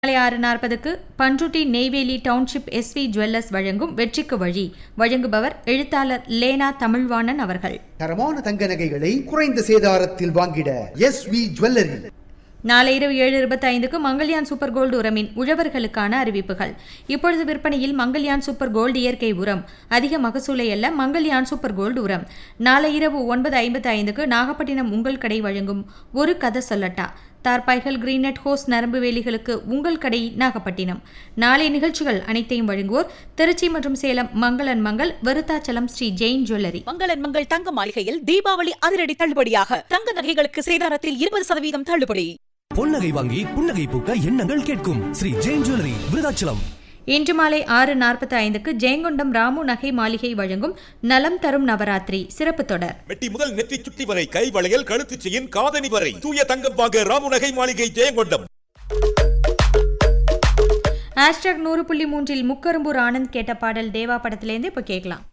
மாலை ஆறு நாற்பதுக்கு Panruti Neyveli township SV jewellers வழங்கும் வெற்றிக்கு வழி வழங்குபவர் எழுத்தாளர் லேனா தமிழ்வாணன் அவர்கள் தரமான தங்க நகைகளை குறைந்த சேதாரத்தில் வாங்கிட எஸ் வி ஜுவல்லரி நாளை இரவு ஏழு இருபத்தி ஐந்துக்கு மங்கள்யான் சூப்பர் கோல்டு உரமின் உழவர்களுக்கான அறிவிப்புகள் இப்பொழுது விற்பனையில் மங்கள்யான் சூப்பர் கோல்டு இயற்கை உரம் அதிக மகசூலை அல்ல மங்கள்யான் சூப்பர் கோல்டு உரம் நாளை இரவு ஒன்பது ஐம்பத்தி ஐந்துக்கு நாகப்பட்டினம் உங்கள் கடை வழங்கும் ஒரு கதை சொல்லட்டா தார்பாய்கள் கிரீனட் ஹோஸ் நரம்பு வேலிகளுக்கு உங்கள் கடை நாகப்பட்டினம் நாளை நிகழ்ச்சிகள் அனைத்தையும் வழங்குவோர் திருச்சி மற்றும் சேலம் மங்களன் மங்கள் விருத்தாச்சலம் ஸ்ரீ ஜெயின் ஜுவல்லரி மங்களன் மங்கள் தங்க மாளிகையில் தீபாவளி அதிரடி தள்ளுபடியாக தங்க நகைகளுக்கு சேதாரத்தில் இருபது சதவீதம் தள்ளுபடி பொன்னகை வாங்கி புன்னகை பூக்க எண்ணங்கள் கேட்கும் ஸ்ரீ ஜெயின் ஜுவல்லரி விருதாச்சலம் இன்று மாலை ஆறு நாற்பத்தி ஐந்துக்கு ஜெயங்கொண்டம் ராமு நகை மாளிகை வழங்கும் நலம் தரும் நவராத்திரி சிறப்பு தொடர் மெட்டி முதல் நெற்றி சுட்டி வரை கை வளையல் கழுத்து செயின் காதணி வரை தூய தங்கம் வாங்க ராமுநகை மாளிகை ஜெயங்கொண்டம் ஹேஷ்டாக் நூறு புள்ளி மூன்றில் முக்கரும்பூர் ஆனந்த் கேட்ட பாடல் தேவா படத்திலேருந்து இப்போ கேட்கலாம்